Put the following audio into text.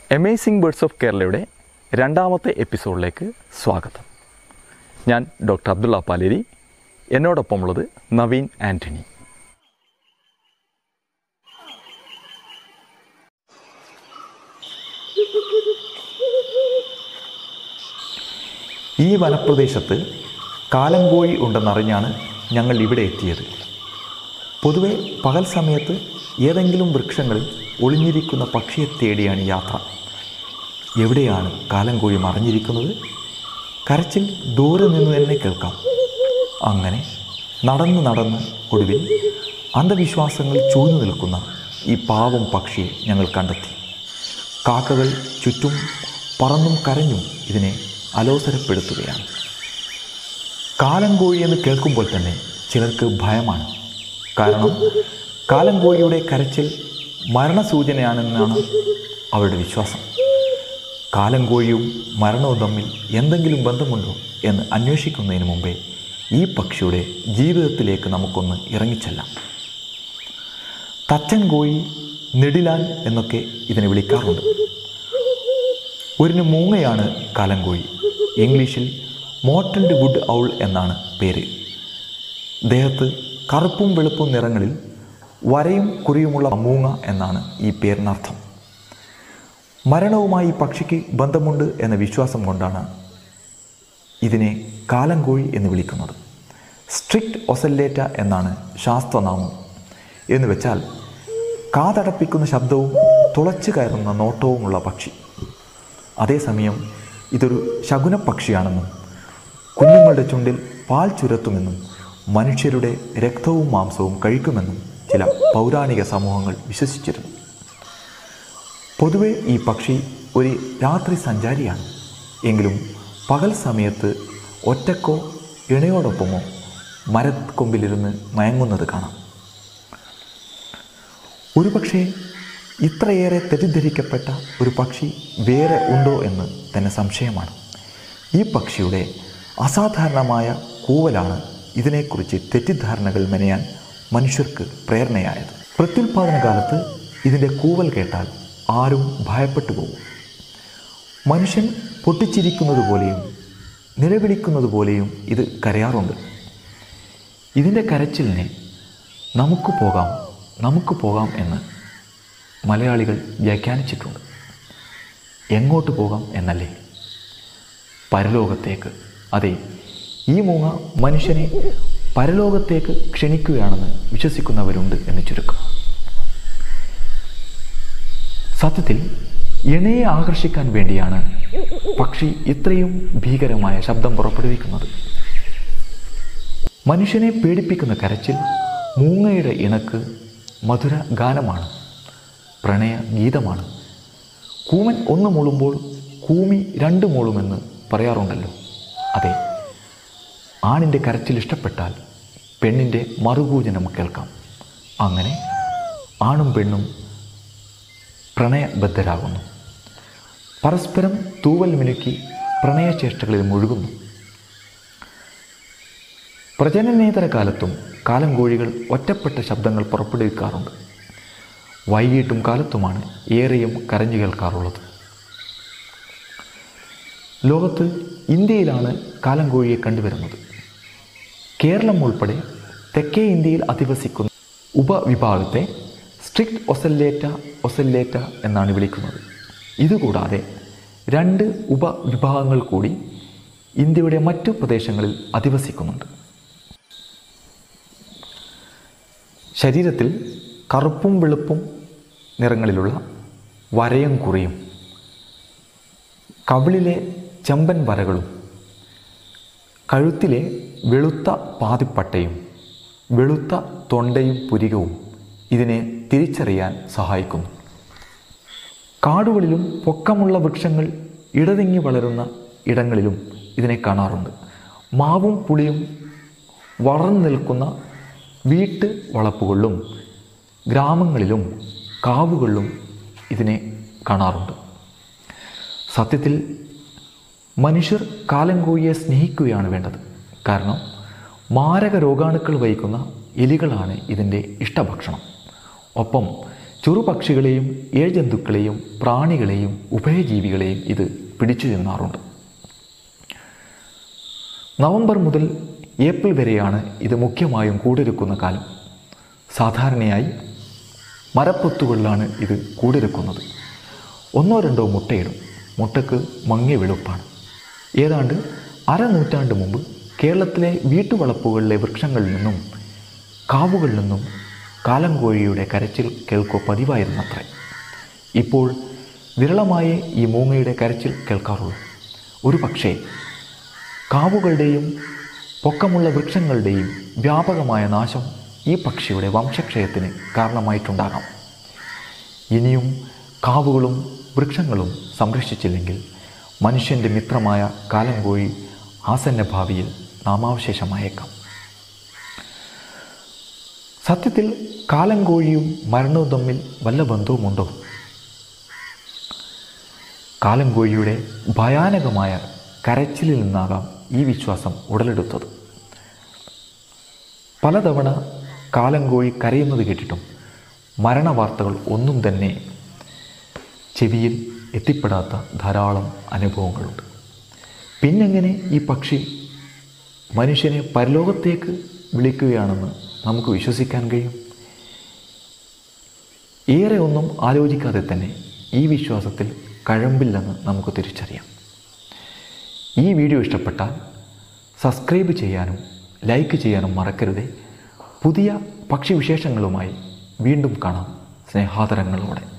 എമേസിംഗ് birds of കേരളയുടെ രണ്ടാമത്തെ എപ്പിസോഡിലേക്ക് സ്വാഗതം ഞാൻ ഡോക്ടർ അബ്ദുള്ള പാലേരി എന്നോടൊപ്പമുള്ളത് നവീൻ ആൻ്റണി ഈ വനപ്രദേശത്ത് കാലങ്കോഴി ഉണ്ടെന്നറിഞ്ഞാണ് ഞങ്ങൾ ഇവിടെ എത്തിയത് പൊതുവെ പകൽ സമയത്ത് ഏതെങ്കിലും വൃക്ഷങ്ങളിൽ ഒളിഞ്ഞിരിക്കുന്ന പക്ഷിയെ തേടിയാണ് യാത്ര എവിടെയാണ് കാലങ്കോഴി മറഞ്ഞിരിക്കുന്നത് കരച്ചിൽ ദൂരെ നിന്ന് തന്നെ കേൾക്കാം അങ്ങനെ നടന്ന് നടന്ന് ഒടുവിൽ അന്ധവിശ്വാസങ്ങൾ ചൂഴ്ന്നു നിൽക്കുന്ന ഈ പാവം പക്ഷിയെ ഞങ്ങൾ കണ്ടെത്തി കാക്കകൾ ചുറ്റും പറന്നും കരഞ്ഞും ഇതിനെ അലോസരപ്പെടുത്തുകയാണ് കാലങ്കോഴി എന്ന് കേൾക്കുമ്പോൾ തന്നെ ചിലർക്ക് ഭയമാണ് കാരണം കാലങ്കോഴിയുടെ കരച്ചിൽ മരണസൂചനയാണെന്നാണ് അവരുടെ വിശ്വാസം കാലങ്കോഴിയും മരണവും തമ്മിൽ എന്തെങ്കിലും ബന്ധമുണ്ടോ എന്ന് അന്വേഷിക്കുന്നതിന് മുമ്പേ ഈ പക്ഷിയുടെ ജീവിതത്തിലേക്ക് നമുക്കൊന്ന് ഇറങ്ങിച്ചെല്ലാം തച്ചൻ കോഴി നെടിലാൻ എന്നൊക്കെ ഇതിനെ വിളിക്കാറുണ്ട് ഒരു മൂങ്ങയാണ് കാലങ്കോഴി ഇംഗ്ലീഷിൽ മോട്ടൻഡ് വുഡ് ഔൾ എന്നാണ് പേര് ദേഹത്ത് കറുപ്പും വെളുപ്പും നിറങ്ങളിൽ വരയും കുറിയുമുള്ള മൂങ്ങ എന്നാണ് ഈ പേരിനർത്ഥം മരണവുമായി ഈ പക്ഷിക്ക് ബന്ധമുണ്ട് എന്ന വിശ്വാസം കൊണ്ടാണ് ഇതിനെ കാലങ്കോഴി എന്ന് വിളിക്കുന്നത് സ്ട്രിക്റ്റ് ഒസല്ലേറ്റ എന്നാണ് ശാസ്ത്രനാമം എന്ന് വെച്ചാൽ കാതടപ്പിക്കുന്ന ശബ്ദവും തുളച്ചു കയറുന്ന നോട്ടവുമുള്ള പക്ഷി അതേസമയം ഇതൊരു ശകുന പക്ഷിയാണെന്നും കുഞ്ഞുങ്ങളുടെ ചുണ്ടിൽ പാൽ ചുരത്തുമെന്നും മനുഷ്യരുടെ രക്തവും മാംസവും കഴിക്കുമെന്നും ചില പൗരാണിക സമൂഹങ്ങൾ വിശ്വസിച്ചിരുന്നു പൊതുവെ ഈ പക്ഷി ഒരു രാത്രി സഞ്ചാരിയാണ് എങ്കിലും പകൽ സമയത്ത് ഒറ്റക്കോ ഇണയോടൊപ്പമോ മരക്കൊമ്പിലിരുന്ന് മയങ്ങുന്നത് കാണാം ഒരുപക്ഷേ ഇത്രയേറെ തെറ്റിദ്ധരിക്കപ്പെട്ട ഒരു പക്ഷി വേറെ ഉണ്ടോ എന്ന് തന്നെ സംശയമാണ് ഈ പക്ഷിയുടെ അസാധാരണമായ കൂവലാണ് ഇതിനെക്കുറിച്ച് തെറ്റിദ്ധാരണകൾ മെനയാൻ മനുഷ്യർക്ക് പ്രേരണയായത് പ്രത്യുൽപാദന കാലത്ത് ഇതിൻ്റെ കൂവൽ കേട്ടാൽ ആരും ഭയപ്പെട്ടു പോകും മനുഷ്യൻ പൊട്ടിച്ചിരിക്കുന്നത് പോലെയും നിലവിളിക്കുന്നത് പോലെയും ഇത് കരയാറുണ്ട് ഇതിൻ്റെ കരച്ചിലിനെ നമുക്ക് പോകാം നമുക്ക് പോകാം എന്ന് മലയാളികൾ വ്യാഖ്യാനിച്ചിട്ടുണ്ട് എങ്ങോട്ട് പോകാം എന്നല്ലേ പരലോകത്തേക്ക് അതെ ഈ മൂങ്ങ മനുഷ്യനെ പരലോകത്തേക്ക് ക്ഷണിക്കുകയാണെന്ന് വിശ്വസിക്കുന്നവരുണ്ട് എന്ന് ചുരുക്കം സത്യത്തിൽ ഇണയെ ആകർഷിക്കാൻ വേണ്ടിയാണ് പക്ഷി ഇത്രയും ഭീകരമായ ശബ്ദം പുറപ്പെടുവിക്കുന്നത് മനുഷ്യനെ പേടിപ്പിക്കുന്ന കരച്ചിൽ മൂങ്ങയുടെ ഇണക്ക് മധുര ഗാനമാണ് പ്രണയ ഗീതമാണ് കൂമൻ ഒന്ന് മൂളുമ്പോൾ കൂമി രണ്ട് മൂളുമെന്ന് പറയാറുണ്ടല്ലോ അതെ ആണിൻ്റെ കരച്ചിൽ ഇഷ്ടപ്പെട്ടാൽ പെണ്ണിൻ്റെ മറുകൂജനം കേൾക്കാം അങ്ങനെ ആണും പെണ്ണും പ്രണയബദ്ധരാകുന്നു പരസ്പരം തൂവൽ മിനുക്കി പ്രണയചേഷ്ടകളിൽ മുഴുകുന്നു പ്രജനനേതര കാലത്തും കാലം കോഴികൾ ഒറ്റപ്പെട്ട ശബ്ദങ്ങൾ പുറപ്പെടുവിക്കാറുണ്ട് വൈകിട്ടും കാലത്തുമാണ് ഏറെയും കരഞ്ഞു കേൾക്കാറുള്ളത് ലോകത്ത് ഇന്ത്യയിലാണ് കാലങ്കോഴിയെ കണ്ടുവരുന്നത് കേരളം ഉൾപ്പെടെ തെക്കേ ഇന്ത്യയിൽ അധിവസിക്കുന്ന ഉപവിഭാഗത്തെ സ്ട്രിക്റ്റ് ഒസല്ലേറ്റ ഒസല്ലേറ്റ എന്നാണ് വിളിക്കുന്നത് ഇതുകൂടാതെ രണ്ട് ഉപവിഭാഗങ്ങൾ കൂടി ഇന്ത്യയുടെ മറ്റു പ്രദേശങ്ങളിൽ അധിവസിക്കുന്നുണ്ട് ശരീരത്തിൽ കറുപ്പും വെളുപ്പും നിറങ്ങളിലുള്ള വരയും കുറിയും കവിളിലെ ചെമ്പൻ വരകളും കഴുത്തിലെ വെളുത്ത പാതിപ്പട്ടയും വെളുത്ത തൊണ്ടയും പുരികവും ഇതിനെ തിരിച്ചറിയാൻ സഹായിക്കുന്നു കാടുകളിലും പൊക്കമുള്ള വൃക്ഷങ്ങൾ ഇടതിങ്ങി വളരുന്ന ഇടങ്ങളിലും ഇതിനെ കാണാറുണ്ട് മാവും പുളിയും വളർന്നു നിൽക്കുന്ന വീട്ട് വളപ്പുകളിലും ഗ്രാമങ്ങളിലും കാവുകളിലും ഇതിനെ കാണാറുണ്ട് സത്യത്തിൽ മനുഷ്യർ കാലങ്കോഴിയെ സ്നേഹിക്കുകയാണ് വേണ്ടത് കാരണം മാരക രോഗാണുക്കൾ വഹിക്കുന്ന എലികളാണ് ഇതിൻ്റെ ഇഷ്ടഭക്ഷണം ഒപ്പം ചെറുപക്ഷികളെയും ഏഴജന്തുക്കളെയും പ്രാണികളെയും ഉഭയജീവികളെയും ഇത് പിടിച്ചു തിന്നാറുണ്ട് നവംബർ മുതൽ ഏപ്രിൽ വരെയാണ് ഇത് മുഖ്യമായും കൂടിരിക്കുന്ന കാലം സാധാരണയായി മരപ്പൊത്തുകളിലാണ് ഇത് കൂടിരിക്കുന്നത് ഒന്നോ രണ്ടോ മുട്ടയിടും മുട്ടക്ക് മങ്ങിയ വെളുപ്പാണ് ഏതാണ്ട് അരനൂറ്റാണ്ട് മുമ്പ് കേരളത്തിലെ വീട്ടുവളപ്പുകളിലെ വൃക്ഷങ്ങളിൽ നിന്നും കാവുകളിൽ നിന്നും കാലങ്കോഴിയുടെ കരച്ചിൽ കേൾക്കോ പതിവായിരുന്നത്രേ ഇപ്പോൾ വിരളമായേ ഈ മൂങ്ങയുടെ കരച്ചിൽ കേൾക്കാറുള്ളൂ ഒരു പക്ഷേ കാവുകളുടെയും പൊക്കമുള്ള വൃക്ഷങ്ങളുടെയും വ്യാപകമായ നാശം ഈ പക്ഷിയുടെ വംശക്ഷയത്തിന് കാരണമായിട്ടുണ്ടാകാം ഇനിയും കാവുകളും വൃക്ഷങ്ങളും സംരക്ഷിച്ചില്ലെങ്കിൽ മനുഷ്യൻ്റെ മിത്രമായ കാലങ്കോഴി ആസന്ന ഭാവിയിൽ നാമാവശേഷമായേക്കാം സത്യത്തിൽ കാലങ്കോഴിയും മരണവും തമ്മിൽ വല്ല ബന്ധവുമുണ്ടോ കാലങ്കോഴിയുടെ ഭയാനകമായ കരച്ചിലിൽ നിന്നാകാം ഈ വിശ്വാസം ഉടലെടുത്തത് പലതവണ കാലങ്കോഴി കരയുന്നത് കേട്ടിട്ടും മരണവാർത്തകൾ ഒന്നും തന്നെ ചെവിയിൽ എത്തിപ്പെടാത്ത ധാരാളം അനുഭവങ്ങളുണ്ട് പിന്നെങ്ങനെ ഈ പക്ഷി മനുഷ്യനെ പരലോകത്തേക്ക് വിളിക്കുകയാണെന്ന് നമുക്ക് വിശ്വസിക്കാൻ കഴിയും ഏറെ ഒന്നും ആലോചിക്കാതെ തന്നെ ഈ വിശ്വാസത്തിൽ കഴമ്പില്ലെന്ന് നമുക്ക് തിരിച്ചറിയാം ഈ വീഡിയോ ഇഷ്ടപ്പെട്ടാൽ സബ്സ്ക്രൈബ് ചെയ്യാനും ലൈക്ക് ചെയ്യാനും മറക്കരുതേ പുതിയ പക്ഷിവിശേഷങ്ങളുമായി വീണ്ടും കാണാം സ്നേഹാദരങ്ങളോടെ